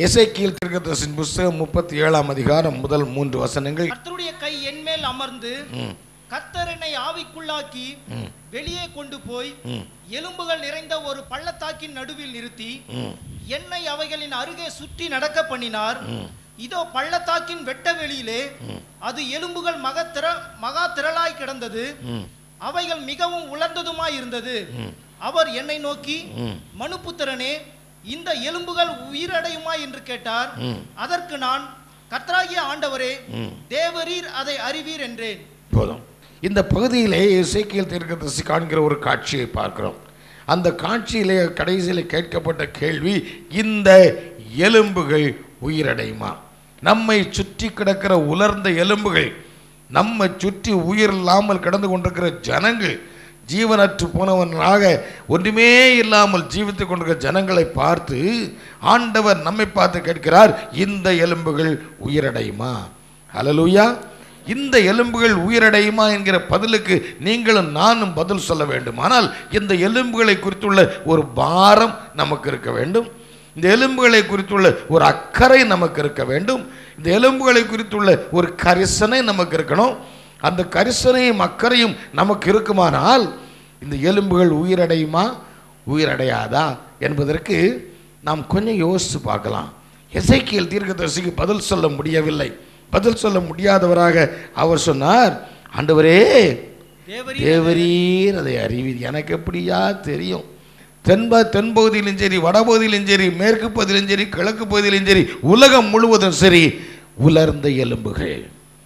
இசைக்கியல் தீர்க்கதரிசியின் புஸ்தகம் முப்பத்தி ஏழாம் அதிகாரம் முதல் மூன்று வசனங்கள் கர்த்தருடைய கை என்மேல் அமர்ந்து ம், கர்த்தர் என்னை ஆவிக்குள்ளாக்கி ம், வெளியே கொண்டு போய் ம், எலும்புகள் நிறைந்த ஒரு பள்ளத்தாக்கின் நடுவில் நிறுத்தி ம், என்னை அவைகளின் அருகே சுற்றி நடக்க பண்ணினார் ம், இதோ பள்ளத்தாக்கின் வெட்ட வெளியிலே அது எலும்புகள் மகத்திர மகா திரளாய் கிடந்தது ம், அவைகள் மிகவும் உலர்ந்ததுமாய் இருந்தது ம், அவர் என்னை நோக்கி ம், மனுப்புத்திரனே இந்த எலும்புகள் உயிரடையுமா என்று கேட்டார் ம். அதற்கு நான் கர்த்தராகிய ஆண்டவரே ம். தேவரீர் அதை அறிவீர் என்றேன் போதும் இந்த பகுதியிலே இசைக்கியல் தீர்க்கதரிசி காண்கிற ஒரு காட்சியை பார்க்கிறோம் அந்த காட்சியிலே கடைசியில் கேட்கப்பட்ட கேள்வி இந்த எலும்புகள் உயிரடையுமா நம்மை சுற்றி கிடக்கிற உலர்ந்த எலும்புகள் நம்மை சுற்றி உயிர் இல்லாமல் கிடந்து கொண்டிருக்கிற ஜனங்கள் ஜீவனற்று போனவனாக ஒன்றுமே இல்லாமல் ஜீவித்துக் கொண்டிருக்கிற ஜனங்களை பார்த்து ஆண்டவர் நம்மை பார்த்து கேட்கிறார் இந்த எலும்புகள் உயிரடையுமா ஹalleluya இந்த எலும்புகள் உயிரடையுமா என்கிற பதிலுக்கு நீங்களும் நானும் பதில் சொல்ல வேண்டும் ஆனால் இந்த எலும்புகளை குறித்துள்ள ஒரு பாரம் நமக்கு இருக்க வேண்டும் இந்த எலும்புகளை குறித்துள்ள ஒரு அக்கறை நமக்கு இருக்க வேண்டும் இந்த எலும்புகளை குறித்துள்ள ஒரு கரிசனை நமக்கு இருக்கணும் அந்த கரிசனையும் அக்கறையும் நமக்கு இருக்குமானால் இந்த எலும்புகள் உயிரடையுமா உயிரடையாதா என்பதற்கு நாம் கொஞ்சம் யோசித்து பார்க்கலாம் எசைக்கியல் தீர்க்கதரிசிக்கு பதில் சொல்ல முடியவில்லை பதில் சொல்ல முடியாதவராக அவர் சொன்னார் ஆண்டவரே தேவரீர் தேவரீர் அதை அறிவீர் எனக்கு எப்படியா தெரியும் தென்ப தென்பகுதியிலும் சரி வடபகுதியிலும் சரி மேற்கு பகுதியிலும் சரி கிழக்கு பகுதியிலும் சரி உலகம் முழுவதும் சரி உலர்ந்த எலும்புகள்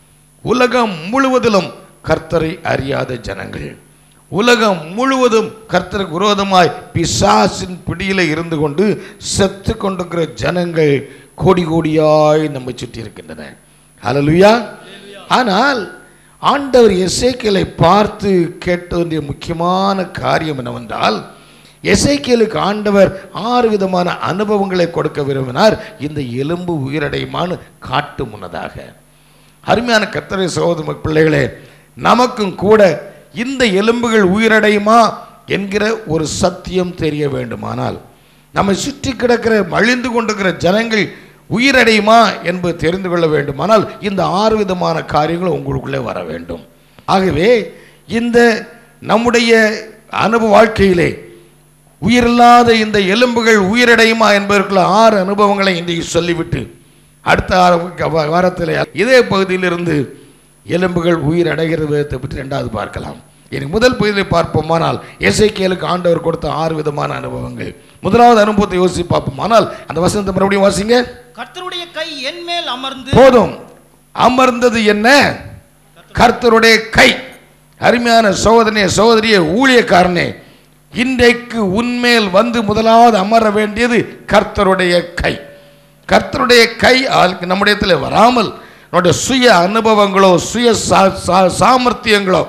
உலகம் முழுவதிலும் கர்த்தரை அறியாத ஜனங்கள் உலகம் முழுவதும் கர்த்தருக்கு விரோதமாய் பிசாசின் பிடியில இருந்து கொண்டு செத்து கொண்டிருக்கிற ஜனங்கள் கோடி கோடியாய் நம்மை சுற்றி இருக்கின்றன ஹalleluya ஆனால் ஆண்டவர் எசேக்கியலை பார்த்து கேட்ட வேண்டிய முக்கியமான காரியம் என்னவென்றால் எசேக்கியலுக்கு ஆண்டவர் ஆறு விதமான அனுபவங்களை கொடுக்க விரும்பினார் இந்த எலும்பு உயிரடையுமான்னு காட்டு முன்னதாக அருமையான கர்த்தரை சகோதர பிள்ளைகளே நமக்கும் கூட இந்த எலும்புகள் உயிரடையுமா என்கிற ஒரு சத்தியம் தெரிய வேண்டுமானால் நம்மை சுற்றி கிடக்கிற மழிந்து கொண்டிருக்கிற ஜனங்கள் உயிரடையுமா என்பது தெரிந்து கொள்ள வேண்டுமானால் இந்த ஆறு விதமான காரியங்களும் உங்களுக்குள்ளே வர வேண்டும் ஆகவே இந்த நம்முடைய அனுபவ வாழ்க்கையிலே உயிரில்லாத இந்த எலும்புகள் உயிரடையுமா என்பதற்குள்ள ஆறு அனுபவங்களை இன்றைக்கு சொல்லிவிட்டு அடுத்த ஆறு வாரத்தில் இதே பகுதியிலிருந்து எலும்புகள் உயிரடைகிற விதத்தை பற்றி ரெண்டாவது பார்க்கலாம் எனக்கு முதல் பகுதியில் பார்ப்போமானால் எசைக்கேலுக்கு ஆண்டவர் கொடுத்த ஆறு விதமான அனுபவங்கள் முதலாவது அனுபவத்தை யோசித்து பார்ப்போமானால் அந்த வசனத்தை மறுபடியும் வாசிங்க கர்த்தருடைய கை என் மேல் அமர்ந்து போதும் அமர்ந்தது என்ன கர்த்தருடைய கை அருமையான சோதனைய சோதரியே ஊழியக்காரனே இன்றைக்கு உன்மேல் வந்து முதலாவது அமர வேண்டியது கர்த்தருடைய கை கர்த்தருடைய கை ஆளுக்கு நம்முடையத்தில் வராமல் நம்முடைய சுய அனுபவங்களோ சுய சா- சா- சாமர்த்தியங்களோ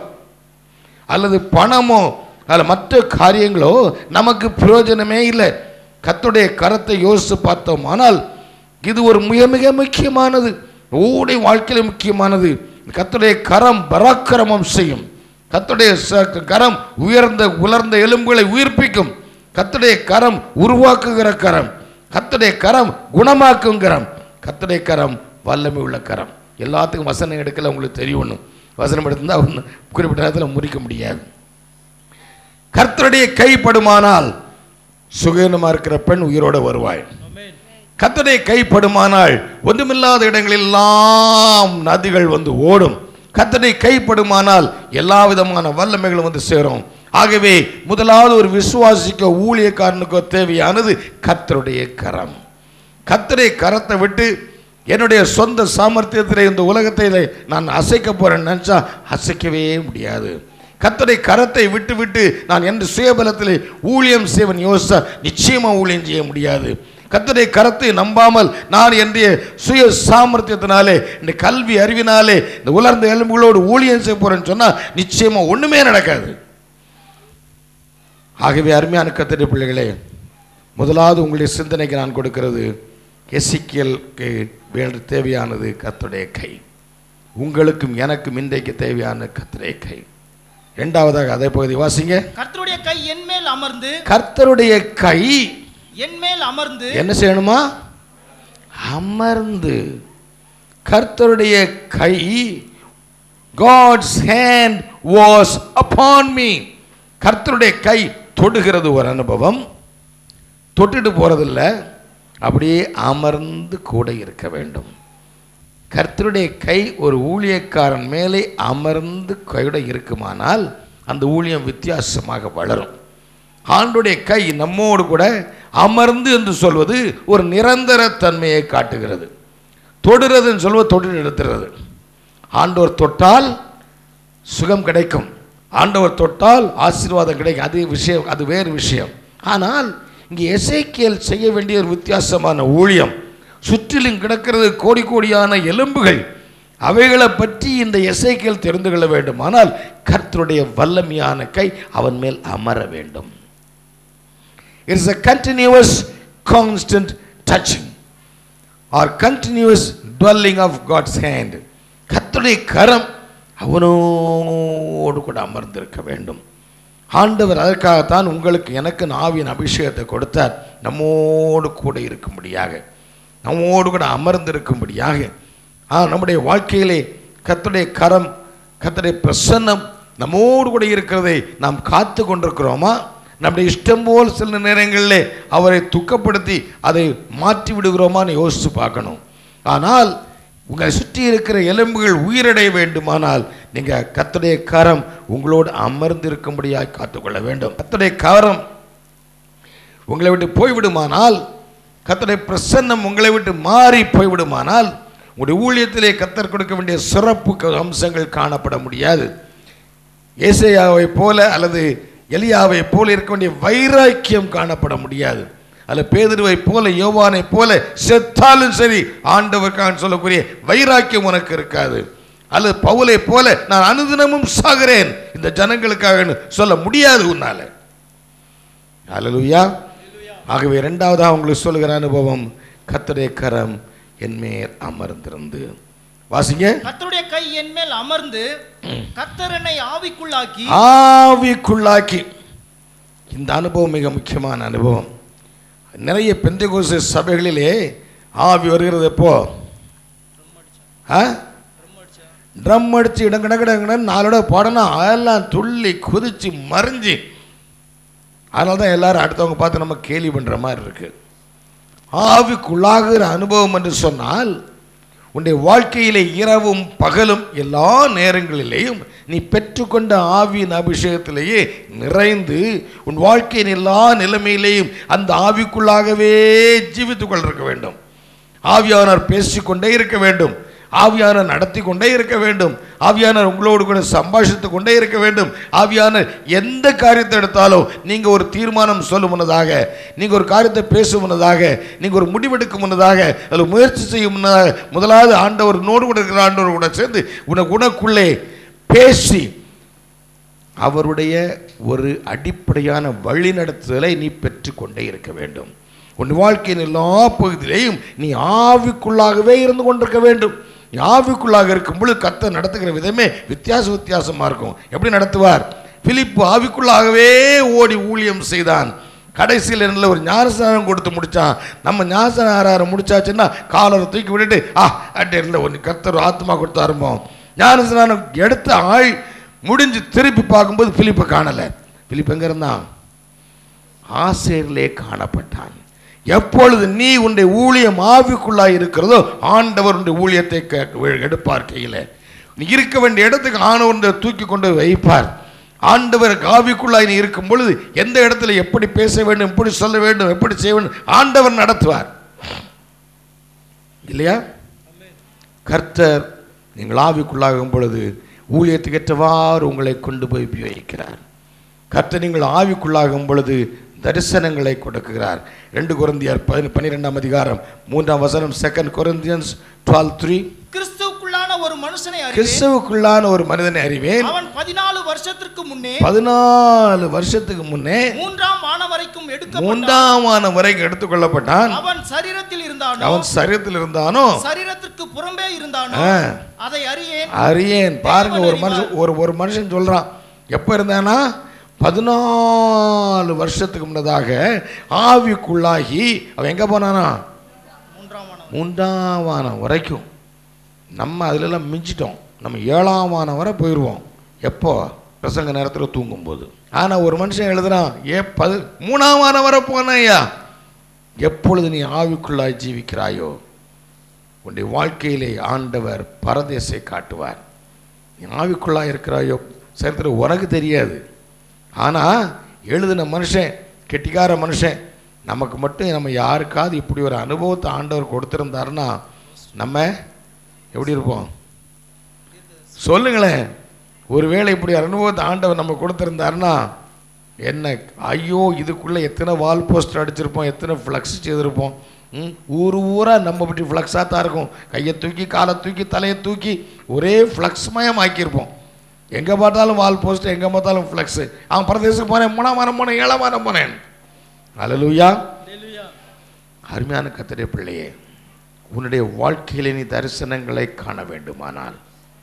அல்லது பணமோ அல்ல மற்ற காரியங்களோ நமக்கு பிரயோஜனமே இல்லை கர்த்தருடைய கரத்தை யோசித்து பார்த்தோமானால் இது ஒரு மிக மிக முக்கியமானது ஊடைய வாழ்க்கையில முக்கியமானது கர்த்தருடைய கரம் பராக்கிரமம் செய்யும் கர்த்தருடைய ச- கரம் உயர்ந்த உலர்ந்த எலும்புகளை உயிர்ப்பிக்கும் கர்த்தருடைய கரம் உருவாக்குகிற கரம் கர்த்தருடைய கரம் குணமாக்கும் கரம் கர்த்தருடைய கரம் வல்லமை உள்ள கரம் எல்லாத்துக்கும் வசனம் எடுக்கல உங்களுக்கு தெரியும் ஒன்று வசனம் எடுத்திருந்தா ஒன்று குறிப்பிட்ட நேரத்தில் முறிக்க முடியாது கர்த்தருடைய கைப்படுமானால் சுகீனமா இருக்கிற பெண் உயிரோட வருவாள் ஆமென். கர்த்தருடைய கைப்படுமானால் ஒன்றுமில்லாத இடங்களெல்லாம் நதிகள் வந்து ஓடும் கர்த்தருடைய கைப்படுமானால் எல்லா விதமான வல்லமைகளும் வந்து சேரும் ஆகவே முதலாவது ஒரு விசுவாசிக்கோ ஊழியக்காரனுக்கோ தேவையானது கர்த்தருடைய கரம் கர்த்தருடைய கரத்தை விட்டு என்னுடைய சொந்த சாமர்த்தியத்தில் இந்த உலகத்தில் நான் அசைக்க போறேன்னு நினச்சா அசைக்கவே முடியாது கர்த்தருடைய கரத்தை விட்டு விட்டு நான் எந்த சுயபலத்தில் ஊழியம் செய்வன் யோசிச்சா நிச்சயமா ஊழியம் செய்ய முடியாது கர்த்தருடைய கரத்தை நம்பாமல் நான் என்னுடைய சுய சாமர்த்தியத்தினாலே இந்த கல்வி அறிவினாலே இந்த உலர்ந்த எலும்புகளோடு ஊழியம் செய்ய போறேன்னு சொன்னா நிச்சயமா ஒண்ணுமே நடக்காது ஆகவே அருமையான கத்திரை பிள்ளைகளே முதலாவது உங்களுடைய சிந்தனைக்கு நான் கொடுக்கிறது எசிக்கியலுக்கு வேண்ட தேவையானது கர்த்தருடைய கை உங்களுக்கும் எனக்கும் இன்றைக்கு தேவையான கர்த்தருடைய கை இரண்டாவதாக அதே பகுதி வாசிங்க கர்த்தருடைய கை என் மேல் அமர்ந்து கர்த்தருடைய கை என் மேல் அமர்ந்து என்ன செய்யணுமா அமர்ந்து கர்த்தருடைய கை God's hand was upon me கர்த்தருடைய கை தொடுகிறது ஒரு அனுபவம் தொட்டுட்டு போறதில்ல அப்படியே அமர்ந்து கூட இருக்க வேண்டும் கர்த்தருடைய கை ஒரு ஊழியக்காரன் மேலே அமர்ந்து கையோட இருக்குமானால் அந்த ஊழியம் வித்தியாசமாக வளரும் ஆண்டுடைய கை நம்மோடு கூட அமர்ந்து என்று சொல்வது ஒரு நிரந்தர தன்மையை காட்டுகிறது தொடுறதுன்னு சொல்வது தொட்டு நிறுத்துறது ஆண்டவர் தொட்டால் சுகம் கிடைக்கும் ஆண்டவர் தொட்டால் ஆசீர்வாதம் கிடைக்கும் அது விஷயம் அது வேறு விஷயம் ஆனால் இங்கே எசேக்கியேல் செய்ய வேண்டிய ஒரு வித்தியாசமான ஊழியம் சுற்றிலும் கிடக்கிறது கோடி கோடியான எலும்புகள் அவைகளை பற்றி இந்த எசேக்கியேல் தெரிந்து கொள்ள வேண்டுமானால் கர்த்தருடைய வல்லமையான கை அவன் மேல் அமர வேண்டும் it's a continuous constant touching or continuous dwelling of God's hand கர்த்தருடைய கரம் அவனோடு கூட அமர்ந்திருக்க வேண்டும் ஆண்டவர் அதற்காகத்தான் உங்களுக்கு எனக்கு ஆவியின் அபிஷேகத்தை கொடுத்தார் நம்மோடு கூட இருக்கும்படியாக நம்மோடு கூட அமர்ந்திருக்கும்படியாக ஆ நம்முடைய வாழ்க்கையிலே கர்த்தருடைய கரம் கர்த்தருடைய பிரசன்னம் நம்மோடு கூட இருக்கிறதை நாம் காத்து கொண்டிருக்கிறோமா நம்முடைய இஷ்டம் போல் சில நேரங்களிலே அவரை துக்கப்படுத்தி அதை மாற்றி விடுகிறோமான்னு யோசித்து பார்க்கணும் ஆனால் உங்களை சுற்றி இருக்கிற எலும்புகள் உயிரடைய வேண்டுமானால் நீங்கள் கர்த்தருடைய கரம் உங்களோடு அமர்ந்திருக்கும்படியாக காத்துக்கொள்ள வேண்டும் கர்த்தருடைய கரம் உங்களை விட்டு போய்விடுமானால் கர்த்தருடைய பிரசன்னம் உங்களை விட்டு மாறி போய்விடுமானால் உங்களுடைய ஊழியத்திலே கத்தர் கொடுக்க வேண்டிய சிறப்பு க- அம்சங்கள் காணப்பட முடியாது ஏசையாவை போல அல்லது எலியாவை போல இருக்க வேண்டிய வைராக்கியம் காணப்பட முடியாது அல்ல பேதுருவை போல யோவானை போல செத்தாலும் சரி ஆண்டவருக்கான சொல்லக்கூடிய வைராக்கியம் உனக்கு இருக்காது அல்லது பவுலை போல நான் அனுதினமும் சாகிறேன் இந்த ஜனங்களுக்காக சொல்ல முடியாது உன்னால அல்லேலூயா ஆகவே இரண்டாவதாக உங்களுக்கு சொல்லுகிற அனுபவம் கர்த்தருடைய கரம் என்மேல் அமர்ந்திருந்து வாசிங்க கர்த்தருடைய கை என் மேல் அமர்ந்து கர்த்தர் என்னை ஆவிக்குள்ளாக்கி ஆவிக்குள்ளாக்கி இந்த அனுபவம் மிக முக்கியமான அனுபவம் நிறைய பெந்தைகோச சபைகளிலே ஆவி வருகிறது எப்போ ஆ ட்ரம் அடிச்சு இடங்கடங்கடங்கடன் நாளோட பாடணும் அதெல்லாம் துள்ளி குதிச்சு மறிஞ்சு அதனால தான் எல்லாரும் அடுத்தவங்க பார்த்து நம்ம கேலி பண்ணுற மாதிரி இருக்கு ஆவிக்குள்ளாகிற அனுபவம் என்று சொன்னால் உன்னுடைய வாழ்க்கையிலே இரவும் பகலும் எல்லா நேரங்களிலேயும் நீ பெற்றுக்கொண்ட ஆவியின் அபிஷேகத்திலேயே நிறைந்து உன் வாழ்க்கையின் எல்லா நிலைமையிலேயும் அந்த ஆவிக்குள்ளாகவே ஜீவித்துக் கொண்டிருக்க வேண்டும் ஆவியானவர் பேசிக்கொண்டே இருக்க வேண்டும் ஆவியானவர் நடத்தி கொண்டே இருக்க வேண்டும் ஆவியானவர் உங்களோடு கூட சம்பாஷித்து கொண்டே இருக்க வேண்டும் ஆவியானவர் எந்த காரியத்தை எடுத்தாலும் நீங்க ஒரு தீர்மானம் சொல்லும் முன்னதாக நீங்க ஒரு காரியத்தை பேசும் முன்னதாக நீங்க ஒரு முடிவெடுக்கும் முன்னதாக அதில் முயற்சி செய்யும் முன்னதாக முதலாவது ஆண்டவர் நோடு கூட இருக்கிற ஆண்டவர் கூட சேர்ந்து உனக்கு உனக்குள்ளே பேசி அவருடைய ஒரு அடிப்படையான வழிநடத்துதலை நீ பெற்றுக்கொண்டே இருக்க வேண்டும் உன் வாழ்க்கையின் எல்லா பகுதியிலையும் நீ ஆவிக்குள்ளாகவே இருந்து கொண்டிருக்க வேண்டும் நீ ஆவிக்குள்ளாக இருக்கும் பொழுது கத்த நடத்துகிற விதமே வித்தியாச வித்தியாசமா இருக்கும் எப்படி நடத்துவார் பிலிப்பு ஆவிக்குள்ளாகவே ஓடி ஊழியம் செய்தான் கடைசியில் நல்ல ஒரு ஞானஸ்நானம் கொடுத்து முடிச்சான் நம்ம ஞானஸ்நானம் முடிச்சாச்சுன்னா காலரை தூக்கி விட்டுட்டு ஆ அட்டே இல்லை ஒன்று கர்த்தர் ஆத்மா கொடுத்து ஆரம்பம் ஞானஸ்நானம் எடுத்த ஆள் முடிஞ்சு திருப்பி பார்க்கும்போது பிலிப்பை காணலை பிலிப் எங்க இருந்தான் ஆசேரிலே காணப்பட்டான் எப்பொழுது நீ உன்னுடைய ஊழியம் ஆவிக்குள்ளாய் இருக்கிறதோ ஆண்டவர் உன்னுடைய ஊழியத்தை கே- எடுப்பார் கையில் நீ இருக்க வேண்டிய இடத்துக்கு ஆண்டவர் தூக்கி கொண்டு வைப்பார் ஆண்டவர் ஆவிக்குள்ளாய் நீ இருக்கும் பொழுது எந்த இடத்துல எப்படி பேச வேண்டும் எப்படி சொல்ல வேண்டும் எப்படி செய்ய வேண்டும் ஆண்டவர் நடத்துவார் இல்லையா கர்த்தர் நீங்கள் ஆவிக்குள்ளாகும் பொழுது ஊழியத்துக்கு ஏற்றவாறு உங்களை கொண்டு போய் உபயோகிக்கிறார் கர்த்தர் நீங்கள் ஆவிக்குள்ளாகும் பொழுது தரிசனங்களை கொடுக்கிறார் ரெண்டு குருந்தியார் பன்னிரெண்டாம் அதிகாரம் மூன்றாம் வசனம் செகண்ட் கொரிந்தியன்ஸ் டுவெல் த்ரீ கிறிஸ்துவுக்குள்ளான ஒரு மனுஷனை அறிவேன் கிறிஸ்துவுக்குள்ளான ஒரு மனிதனை அறிவேன் அவன் பதினாலு வருஷத்திற்கு முன்னே பதினாலு வருஷத்துக்கு முன்னே மூன்றாம் ஆன வரைக்கும் எடுக்கப்பட்டான் மூன்றாம் ஆன வரைக்கும் எடுத்துக்கொள்ளப்பட்டான் அவன் சரீரத்தில் இருந்தானோ அவன் சரீரத்தில் இருந்தானோ சரீரத்திற்கு புறம்பே இருந்தானோ ஆ. அதை அறியேன் அறியேன் பாருங்க ஒரு மனுஷன் ஒரு ஒரு மனுஷன் சொல்றான் எப்போ இருந்தானா பதினாலு வருஷத்துக்கு முன்னதாக ஆவிக்குள்ளாகி அவன் எங்க போனானா மூன்றாம் ஆனவன் மூன்றாம் வானம் வரைக்கும் நம்ம அதிலெல்லாம் மிஞ்சிட்டோம் நம்ம ஏழாம் வானம் வரை போயிடுவோம் எப்போ பிரசங்க நேரத்தில் தூங்கும்போது ஆனால் ஒரு மனுஷன் எழுதுறான் ஏ பது மூணாம் வானம் வரை போனேயா எப்பொழுது நீ ஆவிக்குள்ளாய் ஜீவிக்கிறாயோ உன்னுடைய வாழ்க்கையிலே ஆண்டவர் பரதேசை காட்டுவார் நீ ஆவிக்குள்ளாய் இருக்கிறாயோ சரித்திரம் உனக்கு தெரியாது ஆனால் எழுதின மனுஷன் கெட்டிக்கார மனுஷன் நமக்கு மட்டும் நம்ம யாருக்காவது இப்படி ஒரு அனுபவத்தை ஆண்டவர் கொடுத்துருந்தாருன்னா நம்ம எப்படி இருப்போம் சொல்லுங்களேன் ஒருவேளை இப்படி அனுபவத்தை ஆண்டவர் நம்ம கொடுத்துருந்தாருன்னா என்ன ஐயோ இதுக்குள்ளே எத்தனை வால் போஸ்டர் அடிச்சிருப்போம் எத்தனை ஃப்ளக்ஸ் செய்திருப்போம் ம், ஊர் ஊராக நம்ம இப்படி ஃப்ளக்ஸாக தான் இருக்கும் கையை தூக்கி காலை தூக்கி தலையை தூக்கி ஒரே ஃப்ளக்ஸ் மயம் ஆக்கியிருப்போம் எங்கே பார்த்தாலும் வால் போஸ்ட் எங்கே பார்த்தாலும் ஃப்ளக்ஸு அவன் பிரதேசத்துக்கு போனேன் மூணாம் வாரம் போனேன் ஏழாம் வாரம் போனேன் அலலுயா அல்லேலூயா. அருமையான கத்திரை பிள்ளையே உன்னுடைய வாழ்க்கையிலே நீ தரிசனங்களை காண வேண்டுமானால்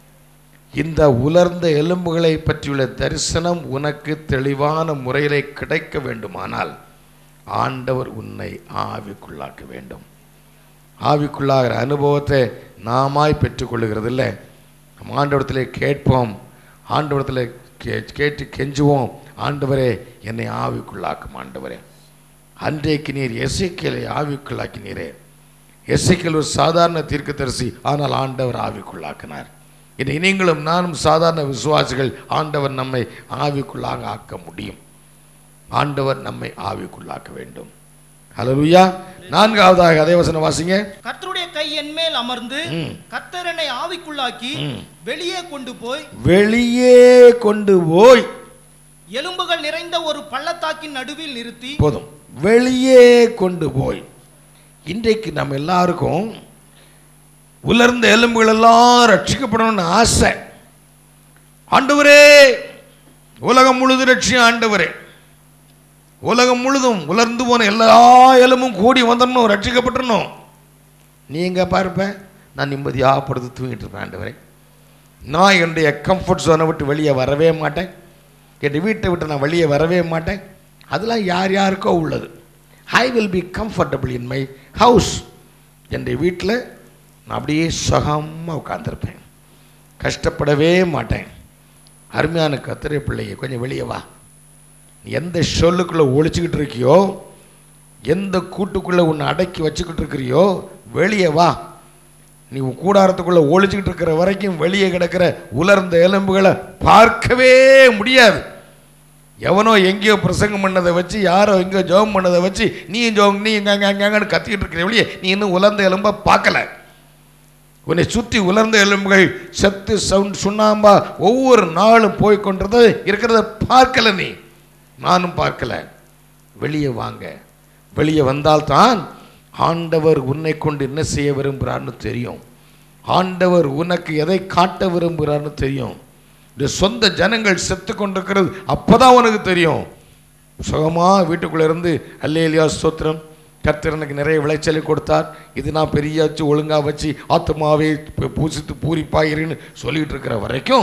இந்த உலர்ந்த எலும்புகளை பற்றியுள்ள தரிசனம் உனக்கு தெளிவான முறையிலே கிடைக்க வேண்டுமானால் ஆண்டவர் உன்னை ஆவிக்குள்ளாக்க வேண்டும் ஆவிக்குள்ளாகிற அனுபவத்தை நாமாய் பெற்றுக்கொள்ளுகிறது இல்லை நம்ம ஆண்டவரத்திலே கேட்போம் ஆண்டவரத்தில் கே கேட்டு கெஞ்சுவோம் ஆண்டவரே என்னை ஆவிக்குள்ளாக்கும் ஆண்டவரே அன்றைக்கு நீர் எசைக்கேலை ஆவிக்குள்ளாக்கினீரே எசைக்கேல் ஒரு சாதாரண தீர்க்கதரிசி ஆனால் ஆண்டவர் ஆவிக்குள்ளாக்கினார் இனி நீங்களும் நானும் சாதாரண விசுவாசிகள் ஆண்டவர் நம்மை ஆவிக்குள்ளாக ஆக்க முடியும் ஆண்டவர் நம்மை ஆவிக்குள்ளாக்க வேண்டும் ஹalleluya நான்காவதாக அதே வசனம் வாசிங்க கர்த்தருடைய கை என் மேல் அமர்ந்து ம். கர்த்தர் என்னை ஆவிக்குள்ளாக்கி ம். வெளியே கொண்டு போய் வெளியே கொண்டு போய் எலும்புகள் நிறைந்த ஒரு பள்ளத்தாக்கின் நடுவில் நிறுத்தி போதும் வெளியே கொண்டு போய் இன்றைக்கு நம்ம எல்லாருக்கும் உலர்ந்த எலும்புகள் எல்லாம் ரட்சிக்கப்படணும்னு ஆசை ஆண்டவரே உலகம் முழுதும் ரட்சியம் ஆண்டவரே உலகம் முழுதும் உலர்ந்து போன எல்லா எலும்பும் கூடி வந்துடணும் ரட்சிக்கப்பட்டுறணும் நீங்க பார்ப்ப நான் நிம்மதியாக படுத்து தூங்கிட்டு இருப்பேன் ஆண்டவரே நான் என்னுடைய கம்ஃபர்ட் ஜோனை விட்டு வெளியே வரவே மாட்டேன் என் வீட்டை விட்டு நான் வெளியே வரவே மாட்டேன் அதெல்லாம் யார் யாருக்கோ உள்ளது I will be comfortable in my house என்னுடைய வீட்டில் நான் அப்படியே சுகமாக உட்காந்துருப்பேன் கஷ்டப்படவே மாட்டேன் அருமையான கத்திரை பிள்ளைங்க கொஞ்சம் வெளியே வா நீ எந்த சொல்லுக்குள்ளே ஒழிச்சுக்கிட்டு இருக்கியோ எந்த கூட்டுக்குள்ளே உன்னை அடக்கி வச்சுக்கிட்டு இருக்கிறியோ வெளியே வா நீ உன் கூடாரத்துக்குள்ளே ஒழிச்சுக்கிட்டு இருக்கிற வரைக்கும் வெளியே கிடக்கிற உலர்ந்த எலும்புகளை பார்க்கவே முடியாது எவனோ எங்கேயோ பிரசங்கம் பண்ணதை வச்சு யாரோ எங்கேயோ ஜெபம் பண்ணதை வச்சு நீ ஜோம் நீ இங்க அங்க அங்கன்னு கத்திக்கிட்டு இருக்கிற வெளியே நீ இன்னும் உலர்ந்த எலும்பை பார்க்கல உன்னை சுற்றி உலர்ந்த எலும்புகள் செத்து சவுண்ட் சுண்ணாம்பா ஒவ்வொரு நாளும் போய் கொண்டது இருக்கிறத பார்க்கல நீ நானும் பார்க்கல வெளியே வாங்க வெளியே வந்தால்தான் ஆண்டவர் உன்னை கொண்டு என்ன செய்ய விரும்புகிறார்னு தெரியும் ஆண்டவர் உனக்கு எதை காட்ட விரும்புகிறார்னு தெரியும் இந்த சொந்த ஜனங்கள் செத்து கொண்டிருக்கிறது அப்பதான் உனக்கு தெரியும் சுகமா வீட்டுக்குள்ள இருந்து அல்லேலியா ஸ்தோத்திரம் கர்த்தர் எனக்கு நிறைய விளைச்சலை கொடுத்தார் இது நான் பெரிய வச்சு ஒழுங்கா வச்சு ஆத்மாவே பூ- பூசித்து பூரிப்பாயிருன்னு சொல்லிட்டு இருக்கிற வரைக்கும்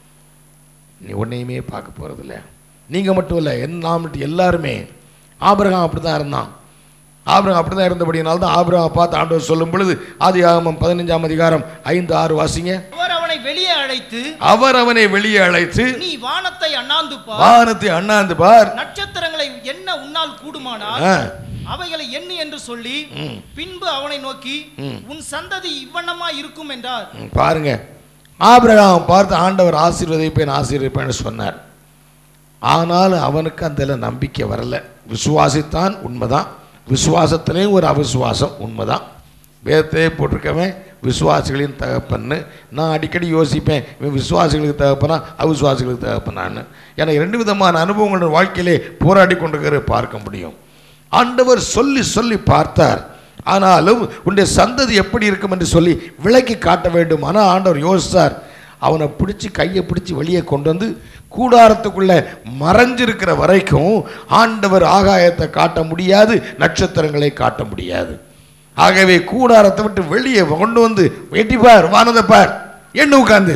நீ உன்னையுமே பார்க்க போறதில்ல நீங்க மட்டும் இல்லை என் நாம் எல்லாருமே ஆபிரகாம் அப்படி தான் இருந்தான் ஆபிரகாம் அப்படி தான் இருந்தபடியினால தான் ஆபிரகாம் பார்த்து ஆண்டவர் சொல்லும் பொழுது ஆதி ஆகமம் பதினஞ்சாம் அதிகாரம் ஐந்து ஆறு வாசிங்க அவர் அவனை வெளியே அழைத்து அவர் அவனை வெளியே அழைத்து நீ வானத்தை அண்ணாந்து பார் வானத்தை அண்ணாந்து பார் நட்சத்திரங்களை என்ன உன்னால் கூடுமானால் ஆ, அவைகளை எண்ணு என்று சொல்லி ம், பின்பு அவனை நோக்கி ம். உன் சந்ததி இவ்வண்ணமா இருக்கும் என்றார் ம், பாருங்க ஆபிரகாம் பார்த்து ஆண்டவர் ஆசீர்வதிப்பேன் ஆசீர்வதிப்பேன்னு சொன்னார் ஆனால் அவனுக்கு அந்த நம்பிக்கை வரல விசுவாசித்தான் உண்மைதான் விசுவாசத்திலேயும் ஒரு அவிசுவாசம் உண்மைதான் வேதத்தையே போட்டிருக்கவன் விசுவாசிகளின் தகப்பன்னு நான் அடிக்கடி யோசிப்பேன் இவன் விசுவாசிகளுக்கு தகப்பனா அவிசுவாசிகளுக்கு தகப்பனான்னு எனக்கு ரெண்டு விதமான அனுபவங்களோட வாழ்க்கையிலே போராடி கொண்டிருக்கிற பார்க்க முடியும் ஆண்டவர் சொல்லி சொல்லி பார்த்தார் ஆனாலும் உன்னுடைய சந்ததி எப்படி இருக்கும் என்று சொல்லி விலக்கி காட்ட வேண்டும் ஆனால் ஆண்டவர் யோசித்தார் அவனை பிடிச்சி கையை பிடிச்சி வெளியே கொண்டு வந்து கூடாரத்துக்குள்ள மறைஞ்சிருக்கிற வரைக்கும் ஆண்டவர் ஆகாயத்தை காட்ட முடியாது நட்சத்திரங்களை காட்ட முடியாது ஆகவே கூடாரத்தை விட்டு வெளியே கொண்டு வந்து வெட்டிப்பார் வானதை பார் என்ன உட்கார்ந்து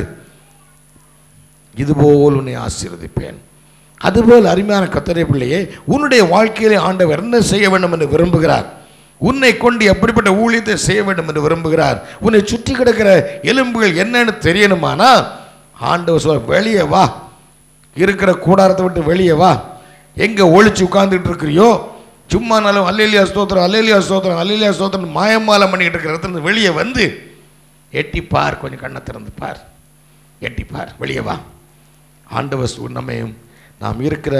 இதுபோல் உன்னை ஆசீர்வதிப்பேன் அதுபோல் அருமையான கத்தரை பிள்ளையே உன்னுடைய வாழ்க்கையிலே ஆண்டவர் என்ன செய்ய வேண்டும் என்று விரும்புகிறார் உன்னை கொண்டு எப்படிப்பட்ட ஊழியத்தை செய்ய வேண்டும் என்று விரும்புகிறார் உன்னை சுற்றி கிடக்கிற எலும்புகள் என்னன்னு தெரியணுமானா ஆண்டவர் சொல்ல வெளியே வா இருக்கிற கூடாரத்தை விட்டு வெளியே வா எங்க ஒளிச்சு உட்கார்ந்துட்டு இருக்கிறியோ சும்மா நாளும் அல்லேலியா ஸ்தோத்திரம் அல்லேலியா ஸ்தோத்திரம் அல்லேலியா ஸ்தோத்திரம் மாயமாலம் பண்ணிக்கிட்டு இருக்கிற இடத்துல இருந்து வெளியே வந்து எட்டி பார் கொஞ்சம் கண்ணை திறந்து பார் எட்டி பார் வெளியே வா ஆண்டவர் சு- நம்மையும் நாம் இருக்கிற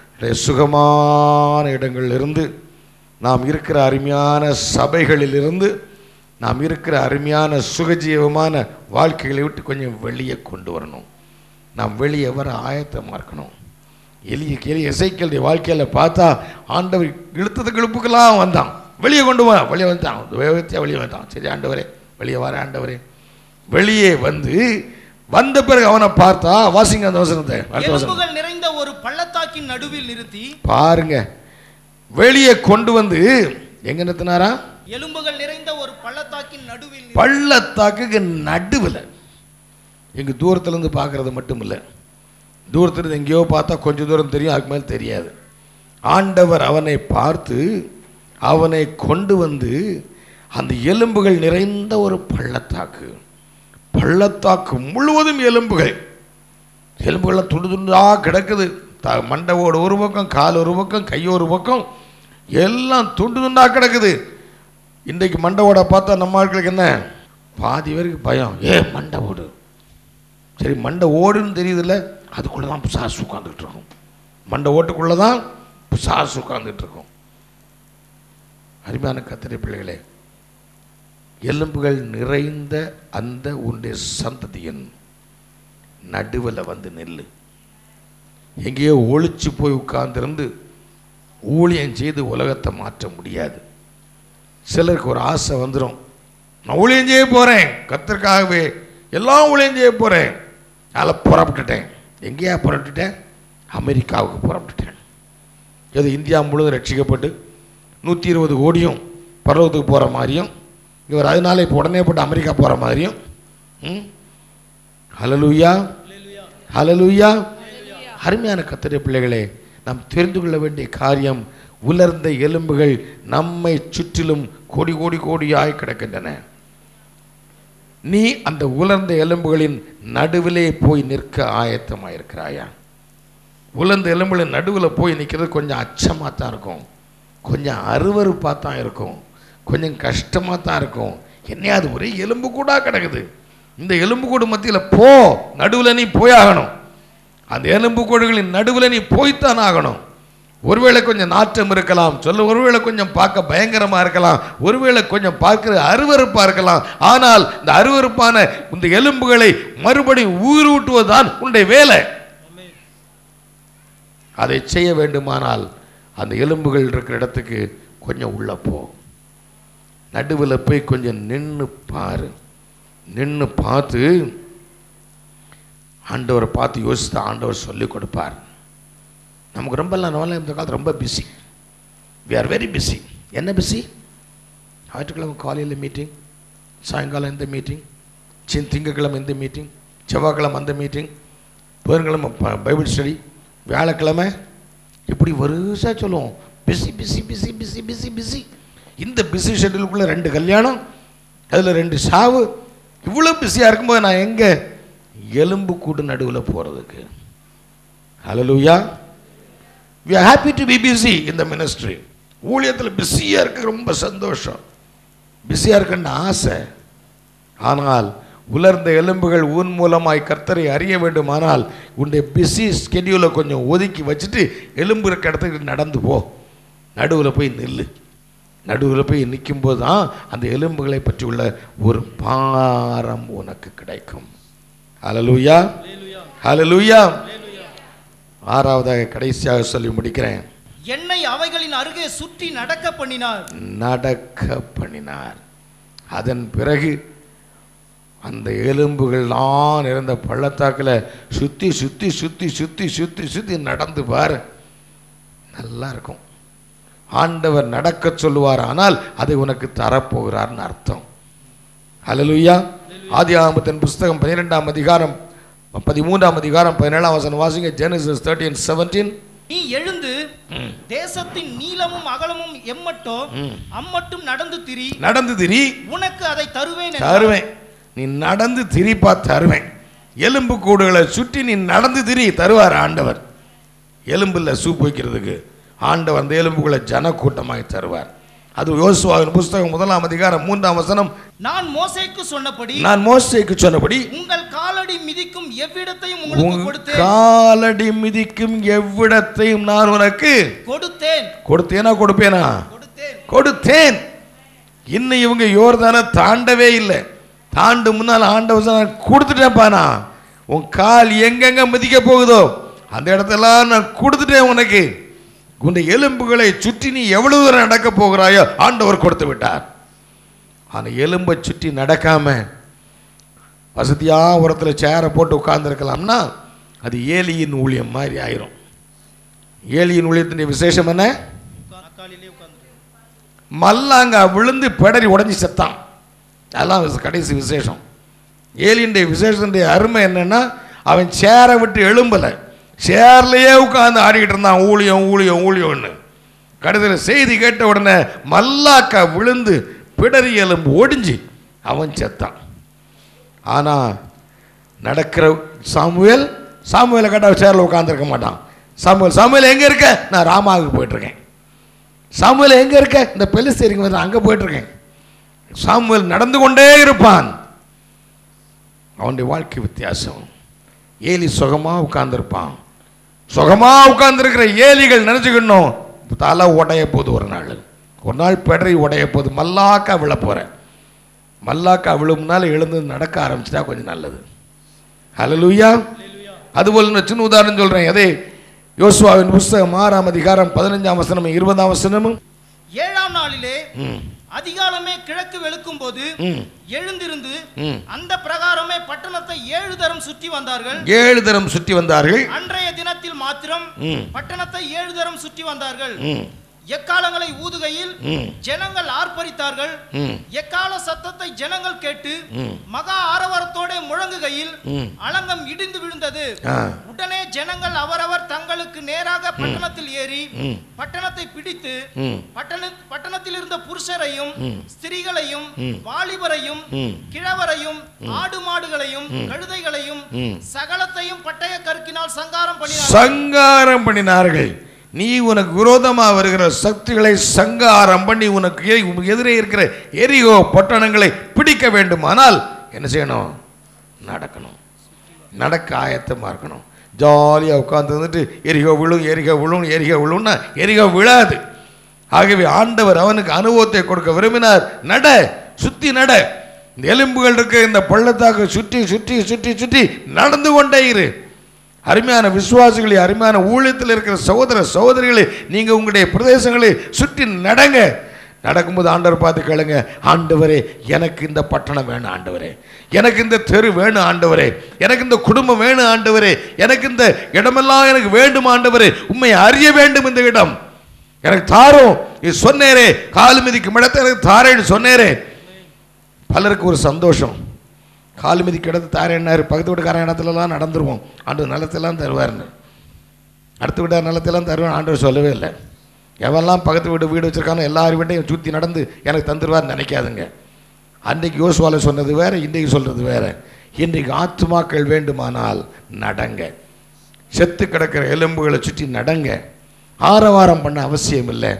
சுகமான இடங்களிலிருந்து நாம் இருக்கிற அருமையான சபைகளிலிருந்து நாம் இருக்கிற அருமையான சுகஜீவமான வாழ்க்கைகளை விட்டு கொஞ்சம் வெளியே கொண்டு வரணும் நாம் வெளியே வர ஆயத்தமாக இருக்கணும் எளிய எளிய இசைக்கலுடைய வாழ்க்கையில் பார்த்தா ஆண்டவர் இழுத்தது இழுப்புக்கெல்லாம் வந்தான் வெளியே கொண்டு வா வெளியே வந்துட்டான் வேகத்தையாக வெளியே வந்துட்டான் சரி ஆண்டவரே வெளியே வர ஆண்டவரே வெளியே வந்து வந்த பிறகு அவனை பார்த்தா வாசிங்க அந்த வசனத்தை அடுத்த வசனம் எலும்புகள் நிறைந்த ஒரு பள்ளத்தாக்கின் நடுவில் நிறுத்தி பாருங்க வெளியே கொண்டு வந்து எங்க நிறுத்தினாரா எலும்புகள் நிறைந்த ஒரு பள்ளத்தாக்கின் நடுவில் நிறுத்தி- பள்ளத்தாக்குக்கு நடுவில் எங்க தூரத்துல இருந்து பார்க்கறது மட்டும் இல்லை தூரத்துல இருந்து எங்கேயோ பார்த்தா கொஞ்சம் தூரம் தெரியும் அதுக்கு மேல் தெரியாது ஆண்டவர் அவனை பார்த்து அவனை கொண்டு வந்து அந்த எலும்புகள் நிறைந்த ஒரு பள்ளத்தாக்கு பள்ளத்தாக்கு முழுவதும் எலும்புகள் எலும்புகள்லாம் துண்டு துண்டா கிடக்குது த மண்டவோடு ஒரு பக்கம் கால் ஒரு பக்கம் கை ஒரு பக்கம் எல்லாம் துண்டு துண்டா கிடக்குது இன்றைக்கு மண்டவோட பார்த்தா நம்ம ஆட்களுக்கு என்ன பாதி பேருக்கு பயம் ஏ மண்டை ஓடு சரி மண்டை ஓடுன்னு தெரியுதுல்ல அதுக்குள்ளே தான் பிசாசு உட்காந்துக்கிட்டு இருக்கும் மண்டை ஓட்டுக்குள்ளே தான் பிசாசு உட்காந்துட்டு இருக்கும் அருமையான கத்திரை பிள்ளைகளே எலும்புகள் நிறைந்த அந்த உன்னுடைய சந்ததியின் நடுவில் வந்து நில்லு எங்கேயோ ஒளிச்சு போய் உட்கார்ந்திருந்து ஊழியம் செய்து உலகத்தை மாற்ற முடியாது சிலருக்கு ஒரு ஆசை வந்துடும் நான் ஊழியம் செய்ய போகிறேன் கத்திற்காகவே எல்லாம் ஊழியம் செய்ய போகிறேன் அதில் புறப்பட்டுட்டேன் எங்கேயா புறப்பட்டுட்டேன் அமெரிக்காவுக்கு புறப்பட்டுட்டேன் இது இந்தியா முழுவதும் ரட்சிக்கப்பட்டு நூற்றி இருபது கோடியும் பரலோகத்துக்கு போகிற மாதிரியும் இவர் அதனால இப்போ உடனே போட்டு அமெரிக்கா போகிற மாதிரியும் ம் ஹலலூயா ஹலலூயா அருமையான கத்திரை பிள்ளைகளே நாம் தெரிந்து கொள்ள வேண்டிய காரியம் உலர்ந்த எலும்புகள் நம்மை சுற்றிலும் கோடி கோடி கோடியாய் கிடக்கின்றன நீ அந்த உலர்ந்த எலும்புகளின் நடுவிலே போய் நிற்க ஆயத்தமாயிருக்கிறாயா உலர்ந்த எலும்புகளின் நடுவில் போய் நிற்கிறது கொஞ்சம் அச்சமாக தான் இருக்கும் கொஞ்சம் அருவருப்பாக தான் இருக்கும் கொஞ்சம் கஷ்டமாக தான் இருக்கும் என்னையாது ஒரே எலும்பு கூட கிடக்குது இந்த எலும்பு கூடு மத்தியில் போ நடுவில் நீ போயாகணும் அந்த எலும்பு கூடுகளின் நடுவில் நீ போய்த்தான் ஆகணும் ஒருவேளை கொஞ்சம் நாற்றம் இருக்கலாம் சொல்ல ஒருவேளை கொஞ்சம் பார்க்க பயங்கரமா இருக்கலாம் ஒருவேளை கொஞ்சம் பார்க்கிற அருவருப்பா இருக்கலாம் ஆனால் இந்த அருவருப்பான இந்த எலும்புகளை மறுபடியும் ஊரூட்டுவதுதான் உன்னுடைய வேலை அதை செய்ய வேண்டுமானால் அந்த எலும்புகள் இருக்கிற இடத்துக்கு கொஞ்சம் உள்ள போ நடுவில் போய் கொஞ்சம் நின்று பாரு நின்று பார்த்து ஆண்டவரை பார்த்து யோசித்து ஆண்டவர் சொல்லிக் கொடுப்பார் நமக்கு ரொம்ப நம்மளாம் இந்த காலத்தில் ரொம்ப busy we are very busy என்ன பிஸி ஞாயிற்றுக்கிழமை காலையில் மீட்டிங் சாயங்காலம் இந்த மீட்டிங் சின் திங்கக்கிழமை இந்த மீட்டிங் செவ்வாய்க்கிழமை அந்த மீட்டிங் புதன்கிழமை ப- பைபிள் ஸ்டடி வியாழக்கிழமை இப்படி வரிசையாக சொல்லுவோம் busy busy busy busy busy busy இந்த பிஸி ஷெட்யூலுக்குள்ளே ரெண்டு கல்யாணம் அதில் ரெண்டு சாவு இவ்வளோ பிஸியாக இருக்கும்போது நான் எங்கே எலும்பு கூடு நடுவில் போகிறதுக்கு ஹalleluya we are happy to be busy in the ministry ஊழியத்தில் பிஸியாக இருக்க ரொம்ப சந்தோஷம் பிஸியாக இருக்குன்னு ஆசை ஆனால் உலர்ந்த எலும்புகள் ஊன் மூலமாய் கர்த்தரை அறிய வேண்டுமானால் உன்னுடைய பிஸி ஸ்கெடியூலை கொஞ்சம் ஒதுக்கி வச்சுட்டு எலும்பு இருக்க இடத்துக்கு நடந்து போ நடுவில் போய் நில்லு நடுவில் போய் நிற்கும்போது தான் அந்த எலும்புகளை பற்றி உள்ள ஒரு பாரம் உனக்கு கிடைக்கும் ஹalleluya ஹalleluya ஆறாவதாக கடைசியாக சொல்லி முடிக்கிறேன் என்னை அவைகளின் அருகே சுற்றி நடக்க பண்ணினார் நடக்க பண்ணினார் அதன் பிறகு அந்த எலும்புகள்லாம் இருந்த பள்ளத்தாக்கில் சுற்றி சுற்றி சுற்றி சுற்றி சுற்றி சுற்றி நடந்து பாரு நல்லா இருக்கும் ஆண்டவர் நடக்க சொல்லுவார் ஆனால் அதை உனக்கு தரப்போகிறார்னு அர்த்தம் ஹalleluya ஆதி ஆகமத்தின் புஸ்தகம் பன்னிரெண்டாம் அதிகாரம் பதிமூன்றாம் அதிகாரம் பதினேழாம் வசனம் வாசிங்க ஜெனசிஸ் தேர்ட்டீன் செவன்டீன் நீ எழுந்து ம். தேசத்தின் நீளமும் அகலமும் எம்மட்டோ ம். அம்மட்டும் நடந்து திரி நடந்து திரி உனக்கு அதை தருவேன் என்றார். தருவேன் நீ நடந்து திரிப்பா தருவேன் எலும்பு கூடுகளை சுற்றி நீ நடந்து திரி தருவார் ஆண்டவர் எலும்புல சூப் வைக்கிறதுக்கு ஆண்டவர் அந்த எலும்புகளை ஜனக்கூட்டமாய் தருவார் அது யோசுவாவின் புஸ்தகம் முதலாம் அதிகாரம் மூன்றாம் வசனம் நான் மோசேக்கு சொன்னபடி நான் மோசேக்கு சொன்னபடி உங்கள் காலடி மிதிக்கும் எவ்விடத்தையும் உங்களுக்கு உன் கொடுத்தேன் காலடி மிதிக்கும் எவ்விடத்தையும் நான் உனக்கு கொடுத்தேன் கொடுத்தேனா கொடுப்பேனா கொடுத்தேன் கொடுத்தேன் இன்னும் இவங்க யோர்தானை தாண்டவே இல்லை தாண்டு முன்னால் ஆண்டவர் சொன்னார், கொடுத்துட்டேன்ப்பா நான் உன் கால் எங்கெங்க மிதிக்க போகுதோ அந்த இடத்தெல்லாம் நான் கொடுத்துட்டேன் உனக்கு உன் எலும்புகளை சுற்றி நீ எவ்வளவு தூரம் நடக்க போகிறாயோ ஆண்டவர் கொடுத்து விட்டார் அந்த எலும்பை சுற்றி நடக்காம வசதியா உரத்தில் சேரை போட்டு உட்கார்ந்துருக்கலாம்னா அது ஏலியின் ஊழியம் மாதிரி ஆயிரும் ஏலியின் ஊழியத்தினுடைய விசேஷம் என்ன நாற்காலியிலே உட்கார்ந்து மல்லாங்க விழுந்து பிடறி உடைஞ்சி செத்தான் அதெல்லாம் விச- கடைசி விசேஷம் ஏலியுடைய விசேஷத்துடைய அருமை என்னன்னா அவன் சேரை விட்டு எழும்பலை சேர்லையே உட்காந்து ஆடிக்கிட்டு இருந்தான் ஊழியம் ஊழியம் ஊழியம்னு கடைசியில் செய்தி கேட்ட உடனே மல்லாக்கா விழுந்து பிடறி எலும்பு ஒடிஞ்சு அவன் செத்தான் ஆனால் நடக்கிற சாமுவேல் சாமுவேலை கேட்டால் சேரில் உட்காந்துருக்க மாட்டான் சாமுவேல் சாமுவேல் எங்கே இருக்க நான் ராமாவுக்கு போயிட்டுருக்கேன் சாமுவேல் எங்கே இருக்க இந்த பெலிஸ்தேரிங்க வந்து அங்கே போயிட்டுருக்கேன் சாமுவேல் நடந்து கொண்டே இருப்பான் அவனுடைய வாழ்க்கை வித்தியாசம் ஏலி சுகமாக உட்கார்ந்திருப்பான் சுகமாக உட்கார்ந்துருக்கிற ஏலிகள் நினச்சிக்கணும் தலை உடைய போகுது ஒரு நாள் ஒரு நாள் பெடரி உடைய போகுது மல்லாக்கா விழ போகிறேன் மல்லாக்கா விழும்னால எழுந்து நடக்க ஆரம்பிச்சிட்டா கொஞ்சம் நல்லது ஹalleluya அதுபோல் நான் சின்ன உதாரணம் சொல்கிறேன் அதே யோசுவாவின் புஸ்தகம் ஆறாம் அதிகாரம் பதினஞ்சாம் வசனமும் இருபதாம் வசனமும் ஏழாம் நாளிலே ம் அதிகாலமே கிழக்கு வெளுக்கும் போது ம் எழுந்திருந்து ம் அந்த பிரகாரமே பட்டணத்தை ஏழு தரம் சுற்றி வந்தார்கள் ஏழு தரம் சுற்றி வந்தார்கள் அன்றைய தினத்தில் மாத்திரம் ம் பட்டணத்தை ஏழு தரம் சுற்றி வந்தார்கள் ம் எக்காலங்களை ஊதுகையில் ம் ஜனங்கள் ஆர்ப்பரித்தார்கள் ம் எக்கால சத்தத்தை ஜனங்கள் கேட்டு ம் மகா ஆரவாரத்தோட முழங்குகையில் ம் அலங்கம் இடிந்து விழுந்தது ஆ உடனே ஜனங்கள் அவரவர் தங்களுக்கு நேராக பட்டணத்தில் ஏறி ம் பட்டணத்தை பிடித்து ம் பட்டண பட்டணத்தில் இருந்த புருஷரையும் ம். ஸ்திரீகளையும் ம். வாலிபரையும் ம் கிழவரையும் ஆடு மாடுகளையும் கழுதைகளையும் ம். சகலத்தையும் பட்டய கற்கினால் சங்காரம் பண்ணினார் சங்காரம் பண்ணினார்கள் நீ உனக்கு விரோதமா வருகிற சக்திகளை சங்காரம் பண்ணி உனக்கு எ- உனக்கு எதிரே இருக்கிற எரிகோ பட்டணங்களை பிடிக்க வேண்டுமானால் என்ன செய்யணும் நடக்கணும் நடக்க ஆயத்தமா இருக்கணும் ஜாலியாக உட்கார்ந்து வந்துட்டு எரிகோ விழும் எரிகோ விழும் எரிகோ விழும்னா எரிகோ விழாது ஆகவே ஆண்டவர் அவனுக்கு அனுபவத்தை கொடுக்க விரும்பினார் நட சுத்தி நட இந்த எலும்புகள் இருக்க இந்த பள்ளத்தாக்கு சுற்றி சுற்றி சுற்றி சுற்றி நடந்து கொண்டே இரு அருமையான விசுவாசிகளே அருமையான ஊழியத்தில் இருக்கிற சகோதர சகோதரிகளே நீங்க உங்களுடைய பிரதேசங்களை சுற்றி நடங்க நடக்கும்போது ஆண்டவர் பார்த்து கேளுங்க ஆண்டவரே எனக்கு இந்த பட்டணம் வேணும் ஆண்டவரே எனக்கு இந்த தெரு வேணும் ஆண்டவரே எனக்கு இந்த குடும்பம் வேணும் ஆண்டவரே எனக்கு இந்த இடமெல்லாம் எனக்கு வேண்டும் ஆண்டவரே உண்மை அறிய வேண்டும் இந்த இடம் எனக்கு தாரும் இது சொன்னேரே கால் மிதிக்கும் இடத்தை எனக்கு தாரேன்னு சொன்னேரே பலருக்கு ஒரு சந்தோஷம் கால் மிதிக்க இடத்து தாரேன்னாரு பக்கத்து வீட்டுக்காரன் இடத்துலலாம் நடந்துருவோம் ஆண்டு நிலத்தெல்லாம் தருவார்னு அடுத்த வீட்டார் நிலத்தெல்லாம் தருவேன் ஆண்டவர் சொல்லவே இல்லை எவெல்லாம் பக்கத்து வீடு வீடு வச்சிருக்கானோ எல்லார் வீட்டையும் சுற்றி நடந்து எனக்கு தந்துடுவார்னு நினைக்காதுங்க அன்றைக்கு யோசுவால சொன்னது வேற இன்றைக்கு சொல்றது வேற இன்றைக்கு ஆத்துமாக்கள் வேண்டுமானால் நடங்க செத்து கிடக்கிற எலும்புகளை சுற்றி நடங்க ஆரவாரம் பண்ண அவசியம் இல்லை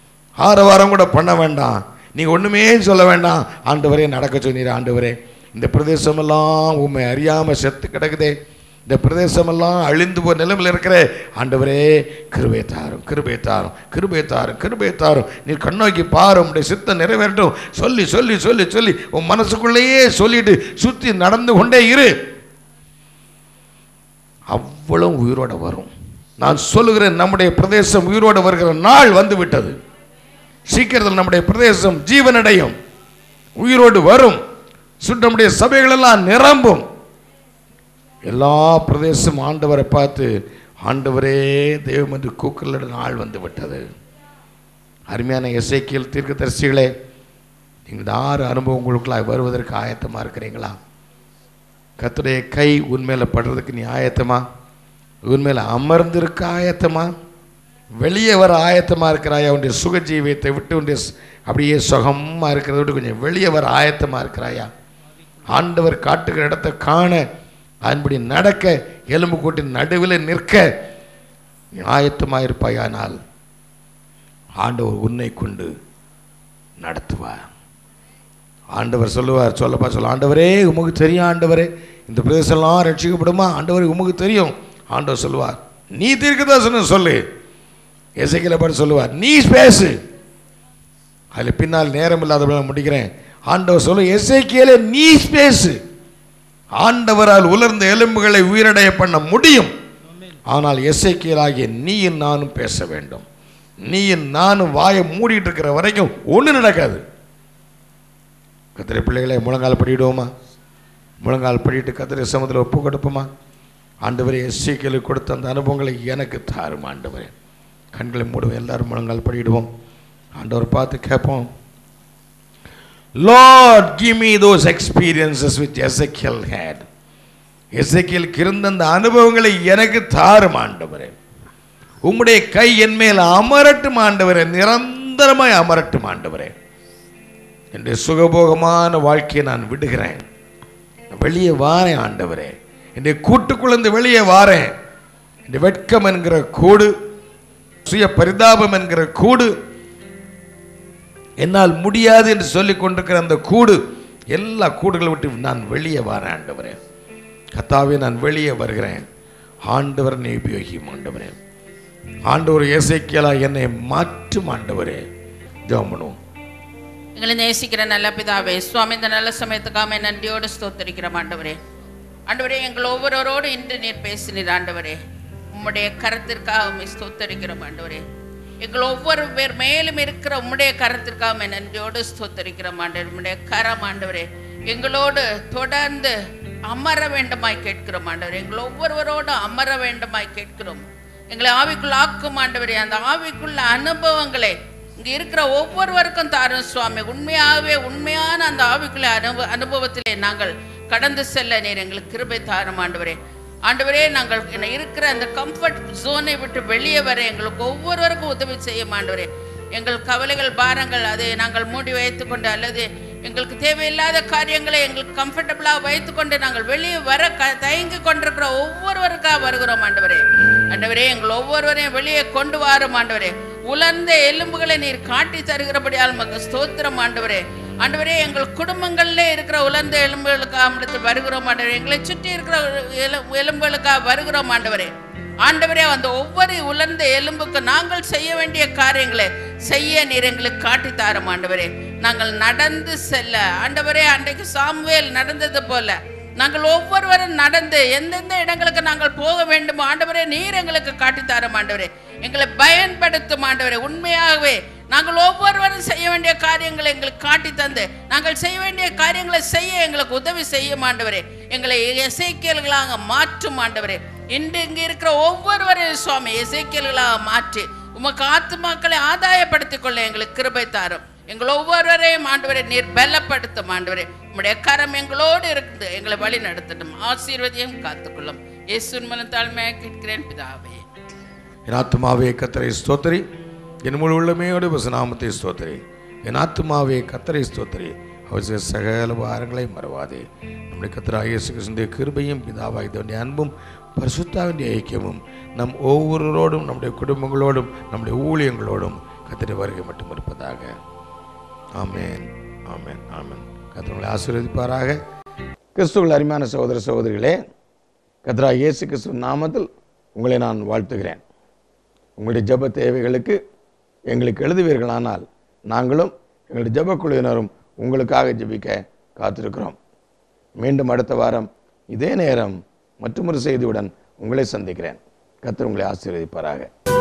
ஆரவாரம் கூட பண்ண வேண்டாம் நீங்கள் ஒன்றுமே சொல்ல வேண்டாம் ஆண்டவரே நடக்க சொன்னீர் ஆண்டவரே இந்த பிரதேசமெல்லாம் உண்மை அறியாமல் செத்து கிடக்குதே இந்த பிரதேசமெல்லாம் அழிந்து போய் நிலைமையில் இருக்கிற ஆண்டவரே கிருபை தாரும் கிருபை தாரும் கிருபை தாரும் கிருபை தாரும் நீ கண்ணோக்கி பாரு உடைய சித்தம் நிறைவேறட்டும் சொல்லி சொல்லி சொல்லி சொல்லி உன் மனசுக்குள்ளேயே சொல்லிட்டு சுற்றி நடந்து கொண்டே இரு அவ்வளவு உயிரோட வரும் நான் சொல்லுகிறேன் நம்முடைய பிரதேசம் உயிரோடு வருகிற நாள் வந்து விட்டது சீக்கிரத்தில் நம்முடைய பிரதேசம் ஜீவனடையும் உயிரோடு வரும் சுட்டு நம்முடைய சபைகளெல்லாம் நிரம்பும் எல்லா பிரதேசம் ஆண்டவரை பார்த்து ஆண்டவரே தெய்வம் என்று கூக்கலிட நாள் வந்து விட்டது அருமையான இசைக்கியல் தீர்க்கதரிசிகளே நீங்கள் இந்த ஆறு அனுபவம் உங்களுக்குள்ளாய் வருவதற்கு ஆயத்தமாக இருக்கிறீங்களா கர்த்தருடைய கை உன்மேல படுறதுக்கு நீ ஆயத்தமா உன்மேல அமர்ந்திருக்க ஆயத்தமா வெளியே வர ஆயத்தமாக இருக்கிறாயா உன்னுடைய சுக ஜீவியத்தை விட்டு உன்னுடைய ஸ்- அப்படியே சுகமாக இருக்கிறத விட்டு கொஞ்சம் வெளியே வர ஆயத்தமாக இருக்கிறாயா ஆண்டவர் காட்டுகிற இடத்தை காண அதன்படி நடக்க எலும்பு கூட்டின் நடுவில் நிற்க நீ ஆயத்தமாக இருப்பாயானால் ஆண்டவர் உன்னை கொண்டு நடத்துவார் ஆண்டவர் சொல்லுவார் சொல்லப்பா சொல்ல ஆண்டவரே உமக்கு தெரியும் ஆண்டவரே இந்த பிரதேசம்லாம் ரட்சிக்கப்படுமா ஆண்டவரே உமக்கு தெரியும் ஆண்டவர் சொல்லுவார் நீ தீர்க்கதரிசனம் சொல்லு எசைக்கில பாட்டு சொல்லுவார் நீ பேசு அதில் பின்னால் நேரம் இல்லாதவங்க முடிக்கிறேன் ஆண்டவர் சொல்லு எசைக்கியலே நீ பேசு ஆண்டவரால் உலர்ந்த எலும்புகளை உயிரடைய பண்ண முடியும் ஆனால் எசைக்கியலாகிய நீயும் நானும் பேச வேண்டும் நீயும் நானும் வாயை மூடிட்டு இருக்கிற வரைக்கும் ஒன்றும் நடக்காது கத்திரை பிள்ளைகளை முழங்கால் படிடுவோமா முழங்கால் படிட்டு கத்திரை சமத்தில் ஒப்பு கொடுப்போமா ஆண்டவரே எஸ்சிகளுக்கு கொடுத்த அந்த அனுபவங்களை எனக்கு தாரும் ஆண்டவரே கண்களை மூடுவோம் எல்லாரும் முழங்கால் படிடுவோம் ஆண்டவர் பார்த்து கேட்போம் Lord give me those experiences with Ezekiel had எசக்கியலுக்கு இருந்த அந்த அனுபவங்களை எனக்கு தாரும் ஆண்டவரே உம்முடைய கை என் மேல் அமரட்டும் ஆண்டவரே நிரந்தரமாய் அமரட்டும் ஆண்டவரே என்னுடைய சுகபோகமான வாழ்க்கையை நான் விடுகிறேன் வெளியே வாரேன் ஆண்டவரே என்னுடைய கூட்டுக்குள்ளேருந்து வெளியே வாரேன் இந்த வெட்கம் என்கிற கூடு சுய பரிதாபம் என்கிற கூடு என்னால் முடியாது என்று சொல்லிக் கொண்டிருக்கிற அந்த கூடு எல்லா கூடுகளை விட்டு நான் வெளியே வரேன் ஆண்டவரே கத்தாவே நான் வெளியே வருகிறேன் ஆண்டவர் நீ உபயோகியும் ஆண்டவரே ஆண்டவர் இயேசைக்கியலா என்னை மாற்றும் ஆண்டவரே ஜெபம் பண்ணுவோம் எங்களை நேசிக்கிற நல்ல பிதாவே சுவாமி இந்த நல்ல சமயத்துக்காக நன்றியோடு ஸ்தோத்தரிக்கிறோம் ஆண்டவரே ஆண்டவரே எங்கள் ஒவ்வொருவரோடு இன்று நீர் பேசினீர் ஆண்டவரே உம்முடைய கரத்திற்காக உம்மை ஸ்தோத்தரிக்கிறோம் ஆண்டவரே எங்கள் ஒவ்வொரு பேர் மேலும் இருக்கிற உம்முடைய கரத்திற்காக உம்மை நன்றியோடு ஸ்தோத்தரிக்கிறோம் ஆண்டவர் உம்முடைய கரம் ஆண்டவரே எங்களோடு தொடர்ந்து அமர வேண்டுமாய் கேட்கிறோம் ஆண்டவரே எங்கள் ஒவ்வொருவரோடு அமர வேண்டுமாய் கேட்கிறோம் எங்களை ஆவிக்குள் ஆக்கும் ஆண்டவரே அந்த ஆவிக்குள்ள அனுபவங்களை இங்க இருக்கிற ஒவ்வொருவருக்கும் தாரும் சுவாமி உண்மையாகவே உண்மையான அந்த ஆவிக்குள்ள அனுபவ அனுபவத்திலே நாங்கள் கடந்து செல்ல நீர் எங்களுக்கு கிருபை தாரும் ஆண்டவரே ஆண்டவரே நாங்கள் இன்ன இருக்கிற அந்த கம்ஃபர்ட் ஜோனை விட்டு வெளியே வர எங்களுக்கு ஒவ்வொருவருக்கும் உதவி செய்யும் ஆண்டவரே எங்கள் கவலைகள் பாரங்கள் அதை நாங்கள் மூடி வைத்துக்கொண்டு அல்லது எங்களுக்கு தேவையில்லாத காரியங்களை எங்களுக்கு கம்ஃபர்டபுளாக வைத்துக்கொண்டு நாங்கள் வெளியே வர க தயங்கி கொண்டிருக்கிற ஒவ்வொருவருக்காக வருகிறோம் ஆண்டவரே ஆண்டவரே எங்கள் ஒவ்வொருவரையும் வெளியே கொண்டு வாரும் ஆண்டவரே உலர்ந்த எலும்புகளை நீர் காட்டி தருகிறபடியால் மக்கு ஸ்தோத்திரம் ஆண்டவரே ஆண்டவரே எங்கள் குடும்பங்களிலே இருக்கிற உலர்ந்த எலும்புகளுக்காக நம்மிடத்தில் வருகிறோம் ஆண்டவரே எங்களை சுற்றி இருக்கிற எலு- எலும்புகளுக்காக வருகிறோம் ஆண்டவரே ஆண்டவரே அந்த ஒவ்வொரு உலர்ந்த எலும்புக்கு நாங்கள் செய்ய வேண்டிய காரியங்களை செய்ய நீர் எங்களுக்கு காட்டி தாரும் ஆண்டவரே நாங்கள் நடந்து செல்ல ஆண்டவரே அன்றைக்கு சாமுவேல் நடந்தது போல நாங்கள் ஒவ்வொருவரும் நடந்து எந்தெந்த இடங்களுக்கு நாங்கள் போக வேண்டுமோ ஆண்டவரே நீர் எங்களுக்கு காட்டி தாரும் ஆண்டவரே எங்களை பயன்படுத்தும் ஆண்டவரே உண்மையாகவே நாங்கள் ஒவ்வொருவரும் செய்ய வேண்டிய காரியங்களை எங்களுக்கு காட்டி தந்து நாங்கள் செய்ய வேண்டிய காரியங்களை செய்ய எங்களுக்கு உதவி செய்யும் ஆண்டவரே எங்களை இசைக்கியல்களாக மாற்றும் ஆண்டவரே இன்று இங்கு இருக்கிற ஒவ்வொருவரையும் சுவாமி இசைக்கியல்களாக மாற்றி உமக்கு ஆத்துமாக்களை ஆதாயப்படுத்திக் கொள்ள எங்களுக்கு கிருபை தாரும் எங்கள் ஒவ்வொருவரையும் ஆண்டவரை நீர் பலப்படுத்தும் ஆண்டவரே உம்முடைய கரம் எங்களோடு இருக்குது எங்களை வழி நடத்தட்டும் ஆசீர்வதியும் காத்துக்கொள்ளும் இயேசுவின் மூலம் தாழ்மையாக கேட்கிறேன் பிதாவே என் ஆத்துமாவே கத்தரை ஸ்தோத்திரி என் முழு உள்ளமையோடு வசநாமத்தை ஸ்தோத்திரி என் ஆத்துமாவே கத்தரை ஸ்தோத்திரி அவர் செய்த சகல வாரங்களை மறவாதே நம்முடைய கத்தராக இயேசு கிறிஸ்துடைய கிருபையும் பிதாவாய் தேவனுடைய அன்பும் பரிசுத்தாவிൻ്റെ ஐக்கியமும் நம் ஒவ்வொருவரோடும் நம்முடைய குடும்பங்களோடும் நம்முடைய ஊழியங்களோடும் கத்திர வருகை மட்டும் இருப்பதாக ஆமென் ஆமென் ஆமென் கத்திரங்களை ஆசீர்வதிப்பாராக கிறிஸ்துவில் அருமையான சகோதர சகோதரிகளே கத்ரா இயேசு கிறிஸ்து நாமத்தில் உங்களை நான் வாழ்த்துகிறேன் உங்களுடைய ஜெப தேவைகளுக்கு எங்களுக்கு எழுதுவீர்களானால் நாங்களும் எங்களுடைய ஜெப குழுவினரும் உங்களுக்காக ஜெபிக்க காத்திருக்கிறோம் மீண்டும் அடுத்த வாரம் இதே நேரம் மற்றொரு செய்தியுடன் உங்களை சந்திக்கிறேன் கர்த்தர் உங்களை ஆசீர்வதிப்பாராக